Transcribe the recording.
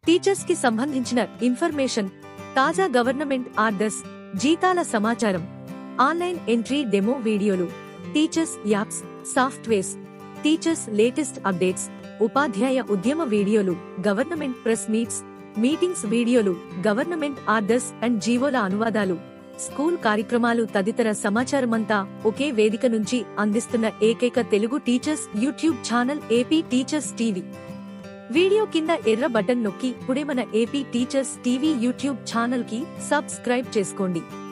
teachers కి సంబంధించిన information తాజా గవర్నమెంట్ ఆర్డర్స్ జీతాల సమాచారం ఆన్లైన్ ఎంట్రీ డెమో వీడియోలు teachers apps softwares teachers latest updates ఉపాధ్యాయ ఉద్యమ వీడియోలు గవర్నమెంట్ ప్రెస్ మీట్స్ మీటింగ్స్ వీడియోలు గవర్నమెంట్ ఆర్డర్స్ అండ్ జీవోల అనువాదాలు స్కూల్ కార్యక్రమాలు తదితర సమాచారమంతా ఒకే వేదిక నుంచి అందిస్తున్న ఏకైక Telugu teachers YouTube channel AP teachers TV video కింద ఎర్ర బటన్ నొక్కి ఇప్పుడే మన AP teachers TV YouTube channel కి సబ్స్క్రైబ్ చేసుకోండి